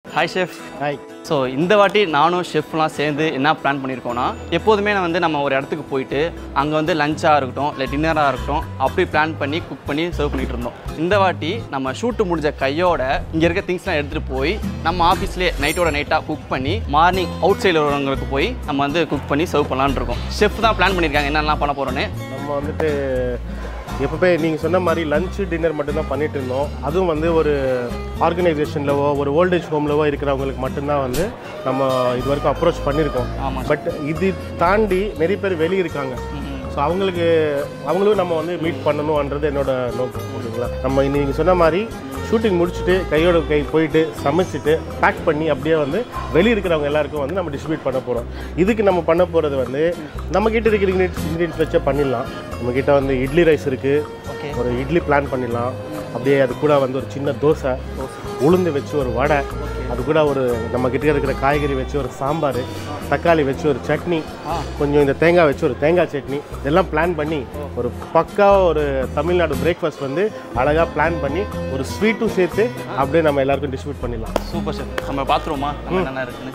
Hi chef hi so இந்த வாட்டி நானும் ஷெஃப்லாம் சேர்ந்து என்ன பிளான் பண்ணியிருக்கோம்னா எப்போதுமே நான் வந்து நம்ம ஒரு இடத்துக்கு போயிட்டு அங்கே வந்து லஞ்சாக இருக்கட்டும் இல்லை டின்னராக இருக்கட்டும் அப்படி பிளான் பண்ணி குக் பண்ணி சர்வ் பண்ணிட்டு இருந்தோம் இந்த வாட்டி நம்ம ஷூட்டு முடிஞ்ச கையோட இங்கே இருக்க திங்ஸ்லாம் எடுத்துகிட்டு போய் நம்ம ஆஃபீஸ்லேயே நைட்டோட நைட்டாக குக் பண்ணி மார்னிங் அவுட் சைடில் வரவங்களுக்கு போய் நம்ம வந்து குக் பண்ணி சர்வ் பண்ணலான்னு இருக்கோம் ஷெஃப் தான் பிளான் பண்ணியிருக்காங்க என்னென்னலாம் பண்ண போகிறோன்னு நம்ம வந்துட்டு எப்பவுமே நீங்கள் சொன்ன மாதிரி லஞ்சு டின்னர் மட்டும்தான் பண்ணிட்டு இருந்தோம் அதுவும் வந்து ஒரு ஆர்கனைசேஷன்லவோ ஒரு ஓல்டேஜ் ஹோம்லவோ இருக்கிறவங்களுக்கு மட்டும்தான் வந்து நம்ம இது வரைக்கும் அப்ரோச் பண்ணியிருக்கோம் ஆமாம் பட் இது தாண்டி நிறைய பேர் வெளியே இருக்காங்க ஸோ அவங்களுக்கு அவங்களும் நம்ம வந்து மீட் பண்ணணுன்றது என்னோட நோக்கம் ஓகேங்களா நம்ம நீங்கள் சொன்ன மாதிரி ஷூட்டிங் முடிச்சுட்டு கையோட கை போயிட்டு சமைச்சிட்டு பேக் பண்ணி அப்படியே வந்து வெளியே இருக்கிறவங்க எல்லாருக்கும் வந்து நம்ம டிஸ்ட்ரிபியூட் பண்ண போகிறோம் இதுக்கு நம்ம பண்ண போகிறது வந்து நம்ம கிட்ட இருக்கிற இன்க்ரீடியன்ஸ் இன்க்ரீடியன்ஸ் வச்சே பண்ணிடலாம் நம்ம கிட்ட வந்து இட்லி ரைஸ் இருக்குது ஓகே ஒரு இட்லி பிளான் பண்ணிடலாம் அப்படியே அது கூட வந்து ஒரு சின்ன தோசை உளுந்து வச்சு ஒரு வடை அது கூட ஒரு நம்ம கிட்ட இருக்கிற காய்கறி வச்சு ஒரு சாம்பார் தக்காளி வச்சு ஒரு சட்னி கொஞ்சம் இந்த தேங்காய் வச்சு ஒரு தேங்காய் சட்னி இதெல்லாம் பிளான் பண்ணி ஒரு பக்கா ஒரு தமிழ்நாடு பிரேக்ஃபாஸ்ட் வந்து அழகாக பிளான் பண்ணி ஒரு ஸ்வீட்டும் சேர்த்து அப்படியே நம்ம எல்லாருக்கும் டிஸ்ட்ரிபியூட் பண்ணிடலாம் சூப்பர் ஷெஃப் நம்ம பார்த்துருவோமா நம்ம என்னென்ன இருக்குன்னு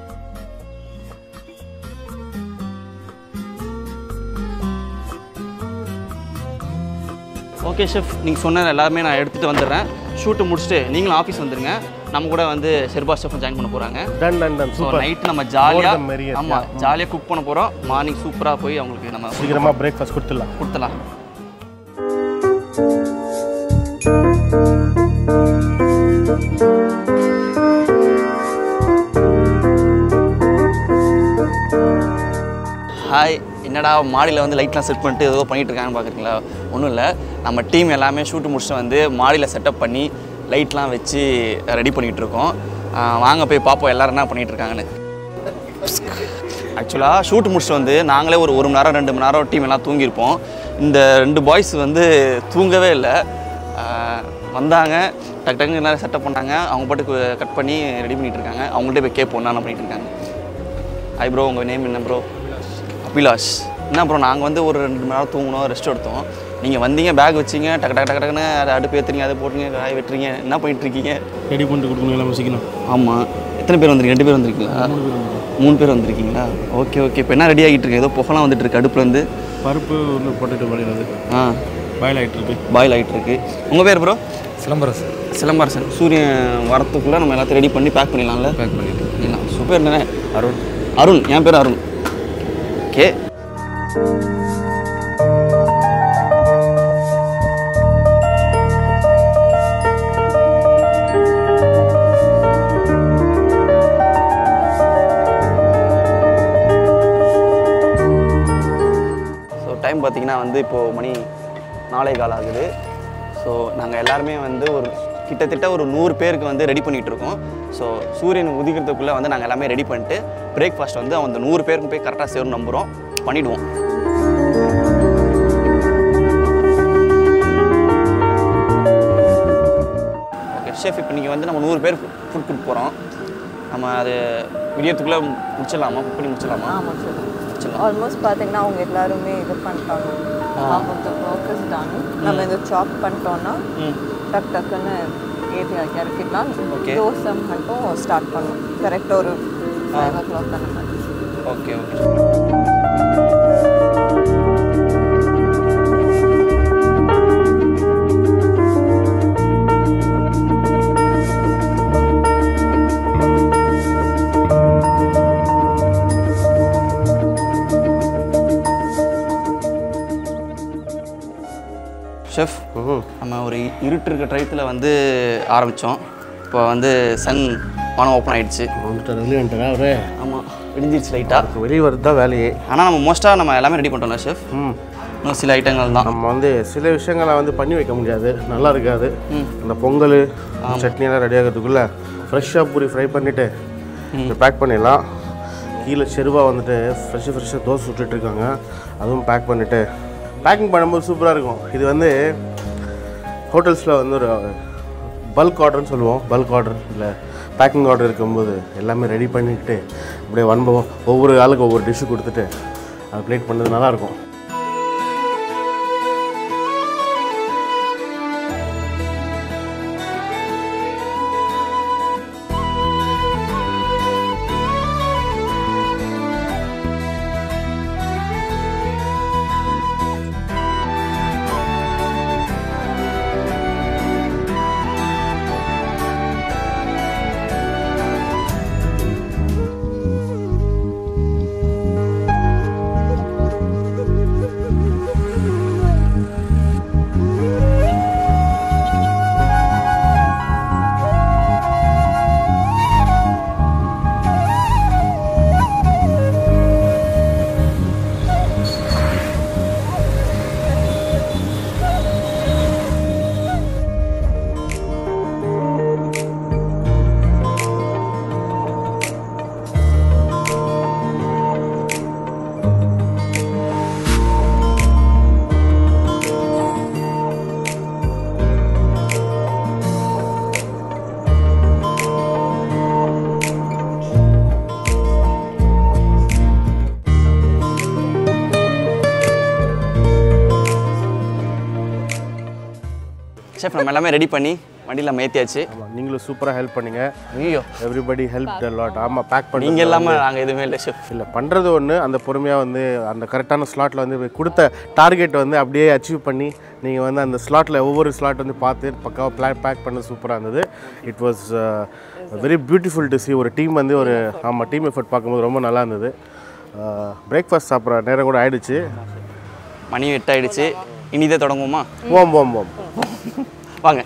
ஓகே ஷெஃப் நீங்கள் சொன்ன எல்லாருமே நான் எடுத்துகிட்டு வந்துடுறேன் ஷூட்டு முடிச்சுட்டு நீங்களும் ஆஃபீஸ் வந்துடுங்க நம்ம கூட வந்து ஷெர்பா ஷெஃப் ஜாயின் பண்ண போகிறாங்க டன் டன் டன் ஸோ சூப்பர் நைட்டு நம்ம More than ஜாலியாக merrier. ஆமாம் ஜாலியாக குக் பண்ண போகிறோம் மார்னிங் சூப்பராக போய் அவங்களுக்கு நம்ம சீக்கிரமாக பிரேக்ஃபாஸ்ட் கொடுத்துடலாம் கொடுத்துலாம் ஹாய் என்னடா மாடியில் வந்து லைட்லாம் செட் பண்ணிட்டு ஏதோ பண்ணிட்டு இருக்காங்கன்னு பார்க்குறீங்களா ஒன்றும் இல்லை நம்ம டீம் எல்லாமே ஷூட்டு முடிச்சுட்டு வந்து மாடியில் செட்டப் பண்ணி லைட்லாம் வச்சு ரெடி பண்ணிகிட்டு இருக்கோம் ஆஹ் வாங்க போய் பார்ப்போம் எல்லாரும் என்ன பண்ணிகிட்டு இருக்காங்கன்னு ஆக்சுவலாக ஷூட் முடிச்சுட்டு வந்து நாங்களே ஒரு ஒரு மணி நேரம் ரெண்டு மணி நேரம் டீம் எல்லாம் தூங்கியிருப்போம் இந்த ரெண்டு பாய்ஸ் வந்து தூங்கவே இல்லை ஆஹ் வந்தாங்க டக்கு டக்குன்னு எல்லாரும் செட்டப் பண்ணாங்க அவங்க பாட்டுக்கு கட் பண்ணி ரெடி பண்ணிட்டு இருக்காங்க அவங்கள்ட்ட போய் கேட்போம் என்ன பண்ணிட்டு இருக்காங்க ஹாய் ப்ரோ உங்கள் நேம் என்ன ப்ரோ அபிலாஷ் என்ன ப்ரோ நாங்கள் வந்து ஒரு ரெண்டு மணி நேரம் தூங்கினோம் ரெஸ்ட் எடுத்தோம் நீங்கள் வந்தீங்க பேக் வச்சிங்க டக்கு டக்கு டக்கு டக்குன்னு அதை அடுப்பு ஏற்றுறீங்க அதை போட்டுங்க காய் வெட்டுறீங்க என்ன பண்ணிட்டு இருக்கீங்க ரெடி பண்ணிட்டு கொடுக்கணும் எல்லாம் சீக்கிரம் ஆமாம் எத்தனை பேர் வந்திருக்கீங்க ரெண்டு பேர் வந்திருக்கீங்களா மூணு பேர் வந்திருக்கீங்களா ஓகே ஓகே இப்போ என்ன ரெடி ஆகிட்டு இருக்கு ஏதோ புகலாம் வந்துட்டு இருக்கு அடுப்புலேருந்து பருப்பு உள்ள பொட்டேட்டோ பண்ணிடுறது ஆ பாயில் ஆகிட்டு இருக்கு பாயில் ஆகிட்டு இருக்கு உங்கள் பேர் ப்ரோ சிலம்பரசு சிலம்பரசன் சூரியன் வரத்துக்குள்ளே நம்ம எல்லாத்தையும் ரெடி பண்ணி பேக் பண்ணிடலாம்ல பேக் பண்ணிட்டு பண்ணிடலாம் சூப்பர் என்னண்ணே அருண் அருண் என் பேர் அருண் ஓகே ஸோ டைம் பார்த்தீங்கன்னா வந்து இப்போது மணி நாளை கால் ஆகுது ஸோ நாங்கள் எல்லாருமே வந்து ஒரு கிட்டத்தட்ட ஒரு நூறு பேருக்கு வந்து ரெடி பண்ணிகிட்டு இருக்கோம் ஸோ சூரியன் உதிக்கிறதுக்குள்ளே வந்து நாங்கள் எல்லாமே ரெடி பண்ணிட்டு பிரேக்ஃபாஸ்ட் வந்து அந்த நூறு பேருக்கு போய் கரெக்டாக சேரும் நம்புகிறோம் பண்ணிவிடுவோம் ஓகே ஷெஃப் இப்போ நீங்கள் வந்து நம்ம நூறு பேர் ஃபுட் கொடுக்க போகிறோம் நம்ம அது விடியத்துக்குள்ளே முடிச்சிடலாமா குக் பண்ணி முடிச்சிடலாமா ஆமாம் சார் முடிச்சிடலாம் ஆல்மோஸ்ட் பார்த்தீங்கன்னா அவங்க எல்லாருமே இது பண்ணிட்டாங்க half of the work is done நம்ம இதை சாப் பண்ணிட்டோம்னா ம் டக் டக்குன்னு ஏற்றி இறக்கிடலாம் Okay. தோசை மட்டும் ஸ்டார்ட் பண்ணும் கரெக்டாக ஒரு ஃபைவ் ஓ கிளாக் அந்த மாதிரி ஓகே ஓகே ஷெஃப் நம்ம ஒரு இருட்டு இருக்க டயத்தில் வந்து ஆரம்பித்தோம் இப்போ வந்து சன் வானம் ஓப்பன் ஆயிடுச்சு வந்துட்டு வெளியே வந்துட்டா அவரே ஆமாம் விடிஞ்சிருச்சு லைட்டாக வெளியே வருது தான் வேலையே ஆனால் நம்ம மோஸ்ட்டாக நம்ம எல்லாமே ரெடி பண்ணிட்டோம்ல ஷெஃப் ம் இன்னும் சில ஐட்டங்கள் தான் நம்ம வந்து சில விஷயங்களை வந்து பண்ணி வைக்க முடியாது நல்லா இருக்காது ம். அந்த பொங்கல் சட்னி எல்லாம் ரெடி ஆகிறதுக்குள்ள ஃப்ரெஷ்ஷாக பூரி ஃப்ரை பண்ணிவிட்டு பேக் பண்ணிடலாம் கீழே செருவா வந்துட்டு ஃப்ரெஷ்ஷு ஃப்ரெஷ்ஷாக தோசை சுட்டுட்டு இருக்காங்க அதுவும் பேக் பண்ணிவிட்டு பேக்கிங் பண்ணும்போது சூப்பராக இருக்கும் இது வந்து ஹோட்டல்ஸில் வந்து ஒரு பல்க் ஆர்டர்னு சொல்லுவோம் பல்க் ஆர்டர் இல்லை பேக்கிங் ஆர்டர் இருக்கும்போது எல்லாமே ரெடி பண்ணிட்டு அப்படியே ஒன் பை ஒவ்வொரு ஆளுக்கு ஒவ்வொரு டிஷ்ஷு கொடுத்துட்டு அதை ப்ளேட் பண்ணது நல்லாயிருக்கும் ஷெஃப் நம்ம எல்லாமே ரெடி பண்ணி வண்டியில் நம்ம ஏற்றியாச்சு ஆமாம் நீங்களும் சூப்பராக ஹெல்ப் பண்ணீங்க ஐயோ எவ்ரிபடி ஹெல்ப் லாட் ஆமாம் பேக் பண்ணி நீங்கள் இல்லாமல் நாங்கள் எதுவுமே இல்லை ஷெஃப் இல்லை பண்ணுறது ஒன்று அந்த பொறுமையாக வந்து அந்த கரெக்டான ஸ்லாட்டில் வந்து கொடுத்த டார்கெட் வந்து அப்படியே அச்சீவ் பண்ணி நீங்கள் வந்து அந்த ஸ்லாட்டில் ஒவ்வொரு ஸ்லாட் வந்து பார்த்து பக்காவாக பிளான் பேக் பண்ண சூப்பராக இருந்தது it was very beautiful to see ஒரு டீம் வந்து ஒரு ஆமாம் டீம் எஃபர்ட் பார்க்கும்போது ரொம்ப நல்லா இருந்தது பிரேக்ஃபாஸ்ட் சாப்பிட்ற நேரம் கூட ஆயிடுச்சு மணி எட்டாயிடுச்சு இனிதே தொடங்குவோமா ஓம் ஓம் ஓம் வாங்க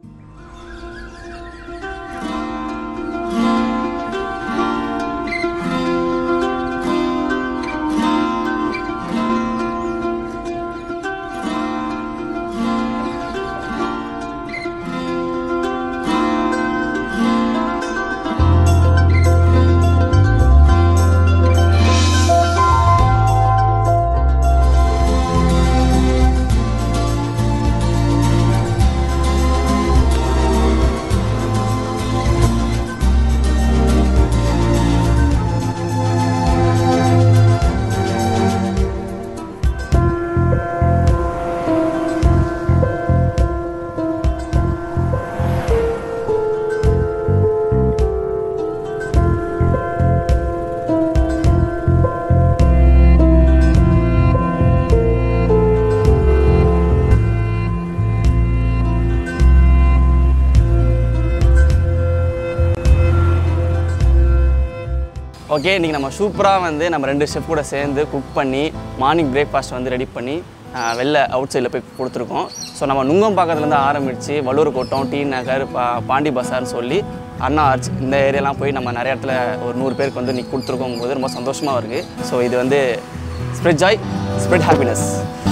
ஓகே இன்றைக்கி நம்ம சூப்பராக வந்து நம்ம ரெண்டு ஷெஃப் கூட சேர்ந்து குக் பண்ணி மார்னிங் பிரேக்ஃபாஸ்ட் வந்து ரெடி பண்ணி ஆஹ், வெளில அவுட் சைடில் போய் கொடுத்துருக்கோம் ஸோ நம்ம நுங்கம்பாக்கத்துலேருந்து ஆரம்பித்து வள்ளூர் கோட்டம் டி நகர் பா பாண்டி பஸார்னு சொல்லி அண்ணா ஆர்ச் இந்த ஏரியாலாம் போய் நம்ம நிறைய இடத்துல ஒரு நூறு பேருக்கு வந்து இன்னைக்கு கொடுத்துருக்கோம் போது ரொம்ப சந்தோஷமாக இருக்குது ஸோ இது வந்து ஸ்ப்ரெட் ஜாய் ஸ்ப்ரெட் ஹாப்பினஸ்